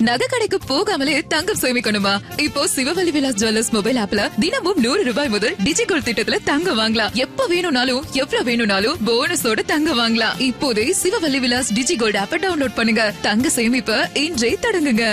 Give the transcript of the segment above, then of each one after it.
நகை கடைக்கு போகாமலே தங்கம் சேமிக்கணுமா இப்போ சிவவல்லி விலாஸ் ஜுவல்லர்ஸ் மொபைல் ஆப்ல தினமும் நூறு ரூபாய் முதல் டிஜிகோல்ட் திட்டத்துல தங்கம் வாங்கலாம் எப்ப வேணும்னாலும் எவ்வளவு வேணும்னாலும் போனஸோட தங்கம் வாங்கலாம் இப்போதே சிவவல்லி விலாஸ் டிஜிகோல்ட் ஆப்பை டவுன்லோட் பண்ணுங்க தங்க சேமிப்ப இன்றே தொடங்குங்க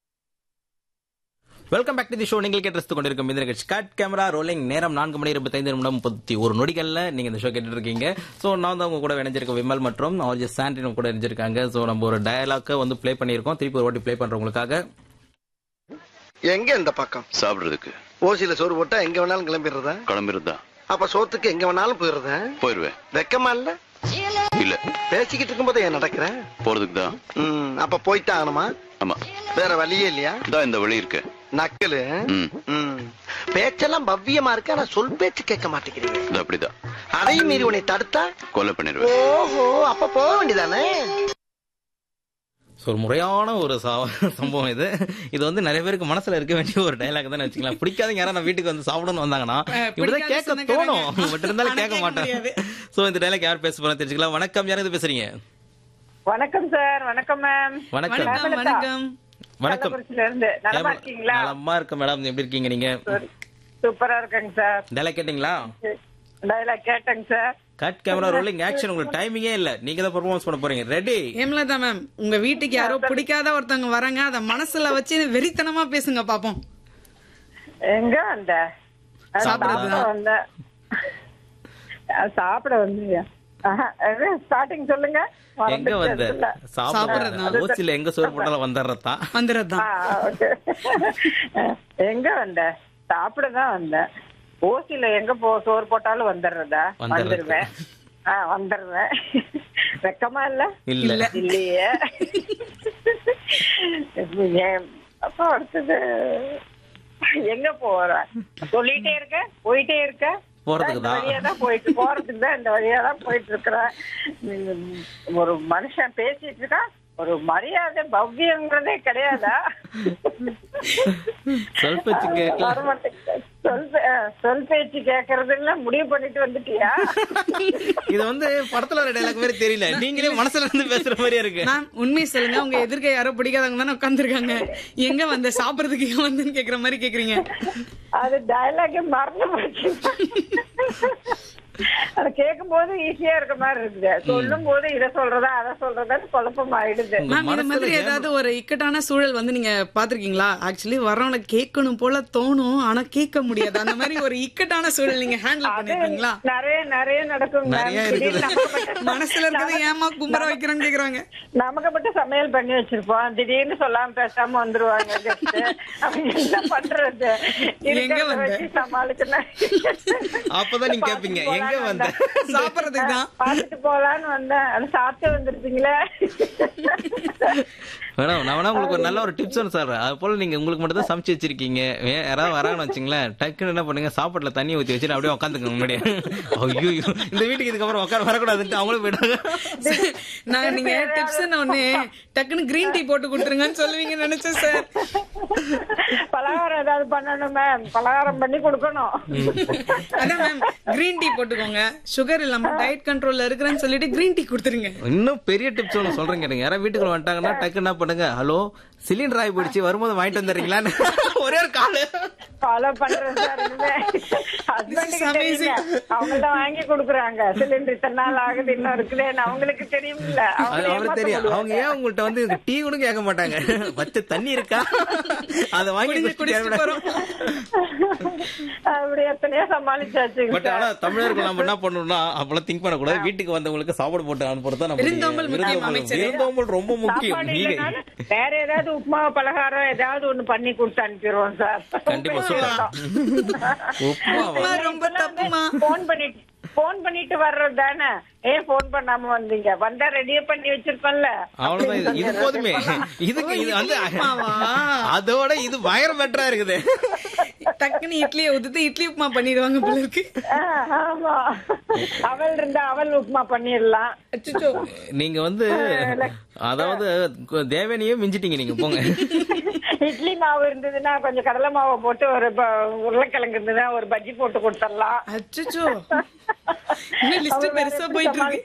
welcome back to the show நீங்கள் கேட்டு கொண்டிருக்கும் இந்த நிகழ்ச்சி கட் கேமரா ரோலிங் நேரம் நான்கு மணி இருபத்தைந்து நிமிடம் முப்பத்தி ஒரு நொடிகள்ல நீங்க இந்த ஷோ கேட்டுட்டு இருக்கீங்க சோ நான் தான் உங்க கூட இணைஞ்சிருக்க விமல் மற்றும் அவர் சாண்டினும் கூட இணைஞ்சிருக்காங்க சோ நம்ம ஒரு டயலாக்க வந்து ப்ளே பண்ணியிருக்கோம் திருப்பி ஒரு வாட்டி ப்ளே பண்றவங்களுக்காக எங்க இந்த பக்கம் சாப்பிடுறதுக்கு ஓசியில சோறு போட்டா எங்க வேணாலும் கிளம்பிடுறதா கிளம்பிருந்தா அப்ப சோத்துக்கு எங்க வேணாலும் போயிடுறதா போயிருவேன் வெக்கமா இல்ல இல்ல பேசிக்கிட்டு இருக்கும்போது ஏன் நடக்கிற போறதுக்கு தான் ம், அப்ப போய்த்தான் ஆகணுமா ஆமா வேற வழியே இல்லையா தான் இந்த வழி இருக்கு நக்கலு ம். ம். பேச்செல்லாம் பவ்யமா இருக்கு ஆனா சொல் பேச்சு கேட்க மாட்டேங்கிறீங்க இது அப்படிதான் அதையும் மீறி உன்னை தடுத்தா கொலை பண்ணிடுவேன் ஓஹோ அப்ப போக வேண்டியதானே ஸோ ஒரு முறையான ஒரு சா- சம்பவம் இது இது வந்து நிறைய பேருக்கு மனசுல இருக்க வேண்டிய ஒரு டயலாக் தான் வச்சுக்கலாம் பிடிக்காதங்க யாரும் நான் வீட்டுக்கு வந்து சாப்பிடணும்னு வந்தாங்கன்னா இப்படிதான் கேட்க தோணும் பட் இருந்தாலும் கேட்க மாட்டேன் சோ இந்த டயலாக் யார் பேச போறோம் தெரிஞ்சுக்கலாம் வணக்கம் யாரும் இது பேசுறீங்க வணக்கம் சார் வணக்கம் மேம் வணக்கம் வணக்கம் வணக்கம் வணக்கம் கள்ளக்குறிச்சியில இருந்து நலமா இருக்கீங்களா நலமா இருக்க மேடம் எப்படி இருக்கீங்க நீங்க சூப்பரா இருக்கேங்க சார் டயலாக் கேட்டீங்களா டைலாக் கேட்டேங்க sir cut camera rolling action உங்களுக்கு டைமிங்கே இல்ல நீங்க தான் பெர்ஃபார்மன்ஸ் பண்ண போறீங்க ரெடி ஹேமலதா மேம் உங்க வீட்டுக்கு யாரோ பிடிக்காத ஒருத்தவங்க வராங்க அத மனசுல வச்சு வெறித்தனமா பேசுங்க பாப்போம் எங்க வந்த அஹ் சாப்பிடுறது சாப்பிட வந்த அஹ் சாப்பிட வந்தீங்க ஸ்டார்டிங் சொல்லுங்க எங்க வந்த சாப்பிடுறது சாப்பிடுறது ஓசில எங்க சோறு போட்டாலும் வந்துடுறதா வந்துடுறதுதான் ஆ, okay. எங்க வந்த சாப்பிடதான் வந்தேன் ஓசில எங்க போ சோறு போட்டாலும் வந்துடுறதா வந்துடுறது. வந்துருவேன் ஆ வந்துடுவேன் வெக்கமா இல்ல இல்ல இல்லையே ஏன் அப்ப அடுத்தது எங்க போற சொல்லிட்டே இருக்க போயிட்டே இருக்க போறதுக்கு இந்த தான். வழியா தான் போயிட்டு போறதுக்கு தான் இந்த வழியா தான் போயிட்டு இருக்கிறேன் உம், ஒரு மனுஷன் பேசிட்டு இருக்கா ஒரு மரியாதை பவ்யங்கிறதே கிடையாதா சொல் பேச்சு கேட்கல வரமாட்டேங்குது. சொல் பே- அஹ், சொல் பேச்சு கேக்குறதுன்னு முடிவு பண்ணிட்டு வந்துட்டியா இது வந்து படத்துல வர டைலாக் மாதிரி தெரியல நீங்களே மனசுல இருந்து பேசுற மாதிரியே இருக்கு மேம் உண்மையை சொல்லுங்க உங்க எதிர்க்க யாரோ பிடிக்காதவங்க தானே உட்காந்துருக்காங்க எங்க வந்த சாப்பிடறதுக்கு எங்க வந்தேன்னு கேக்குற மாதிரி கேக்குறீங்க அது டயலாக் மறந்து போச்சு அது கேட்கும் போது ஈஸியா இருக்க மாதிரி இருக்குது சொல்லும் போது இத சொல்றதா அத சொல்றதான்னு குழப்பம் ஆயிடுது உங்க மேம் இந்த மனசுல மாதிரி ஏன் ஏதாவது ஒரு இக்கட்டான சூழல் வந்து நீங்க பாத்திருக்கீங்களா ஆக்சுவலி வர்றவங்க கேட்கணும் போல தோணும் ஆனா கேட்க முடியாது அந்த மாதிரி ஒரு இக்கட்டான சூழல் நீங்க ஹேண்டில் அது பண்ணிருக்கீங்களா நிறைய நிறைய நடக்கும் நிறைய இருக்குது. மனசுல இருக்கிறது ஏமா கும்பர வைக்கிறோம்னு கேக்குறாங்க நமக்கு மட்டும் சமையல் பண்ணி வச்சிருப்போம் திடீர்னு சொல்லாம பேசாம வந்துருவாங்க guest. அப்ப என்ன பண்றது எங்க இருக்கிறத வந்த? வச்சு சமாளிக்கணும் அப்பதான் நீங்க கேப்பீங்க எங்க வந்த சாப்பிடறதுக்கு தான் பாத்துட்டு போலான்னு வந்தேன் அது சாப்பிட்டு வந்துருப்பீங்களே மேடம் நான் வேணா உங்களுக்கு ஒரு நல்ல ஒரு டிப்ஸ் ஒன்று சார் அது போல நீங்க உங்களுக்கு மட்டும் தான் சமைச்சு வச்சிருக்கீங்க வே- யாராவது வராங்கன்னு வச்சுங்களேன் டக்குன்னு என்ன பண்ணுங்க சாப்பாட்டுல தண்ணி ஊத்தி வச்சுட்டு அப்படியே உட்காந்துங்க முன்னாடி ஐயோ இந்த வீட்டுக்கு இதுக்கப்புறம் உட்கார வரக்கூடாதுன்ட்டு அவங்களும் போயிட்டாங்க நான் நீங்க டிப்ஸ் ஒண்ணு டக்குன்னு கிரீன் டீ போட்டு கொடுத்துருங்கன்னு சொல்லுவீங்கன்னு நினைச்சேன் சார் பலகாரம் ஏதாவது பண்ணணும் மேம் பலகாரம் பண்ணி கொடுக்கணும் அதான் மேம் கிரீன் டீ போட்டுக்கோங்க சுகர் இல்லாம டயட் கண்ட்ரோல்ல இருக்கிறேன்னு சொல்லிட்டு கிரீன் டீ கொடுத்துருங்க இன்னும் பெரிய டிப்ஸ் ஒன்று சொல்றேன் கேட்டுங்க யாராவது வீட்டுக்குள்ள வந்துட்டாங்கன்னா டக்கு என்ன பண்ணுங்க ஹலோ சிலிண்டர் ஆகி போயிடுச்சு வரும்போது வாங்கிட்டு வந்துடுறீங்களான்னு ஒரே ஒரு காலு ஃபாலோ பண்றேன் சார் இனிமே ஹஸ்பண்டுக்கு தெரியுங்க அவங்கள்ட்ட வாங்கி கொடுக்குறாங்க சிலிண்டர் இத்தனை நாள் ஆகுது இன்னும் இருக்குதேன்னு அவங்களுக்கு தெரியும்ல அது அவங்கள அவங்களுக்கு ஏமாத்த தெரியும் முடியாது. அவங்க ஏன் உங்கள்ட்ட வந்து டீ கூட கேட்க மாட்டாங்க வச்ச தண்ணி இருக்கா அதை வாங்கி குடிச்சு குடிச்சிட்டு போறோம் அப்படி எத்தனையோ சமாளிச்சாச்சு பட் ஆனா தமிழர்கள் நம்ம என்ன பண்ணணும்னா அப்பெல்லாம் திங்க் பண்ணக்கூடாது வீட்டுக்கு வந்தவங்களுக்கு சாப்பாடு போட்டு அனுப்புறது தான் நம்ம விருந்தோம்பல் முக்கியம், விருந்தோம்பல் அமைச்சரே. விருந்தோம்பல் ரொம்ப முக்கியம் சாப்பாடு நீங்க இல்லைனாலும் வேற ஏதாவது உப்புமா பலகாரம் ஏதாவது ஒண்ணு பண்ணி கொடுத்து அனுப்பிடுவோம் சார் கண்டிப்பா சூப்பர் உப்புமாவா ரொம்ப தப்புமா போன் பண்ணிட்டு போன் பண்ணிட்டு வர்றது தானே ஏன் போன் பண்ணாம வந்தீங்க வந்தா ரெடியே பண்ணி வச்சிருப்பேன்ல அவ்வளவுதான் இது. இது போதுமே இதுக்கு இது வந்து உப்புமாவா? அதோட இது பயங்கர பெட்டரா இருக்குது டக்குன்னு இட்லியை ஊத்துட்டு இட்லி உப்புமா பண்ணிடுவாங்க போல இருக்கு ஆ, ஆமா அவள் இருந்தா அவள் உப்புமா பண்ணிடலாம் அச்சச்சோ நீங்க வந்து அதாவது தேவனையே மிஞ்சிட்டீங்க நீங்க போங்க இட்லி மாவு இருந்ததுன்னா கொஞ்சம் கடலை மாவை போட்டு ஒரு ப- உருளைக்கிழங்கு இருந்ததுன்னா ஒரு பஜ்ஜி போட்டு கொடுத்துடலாம் அச்சச்சோ இன்னும் லிஸ்ட் பெருசா போயிட்டு இருக்கு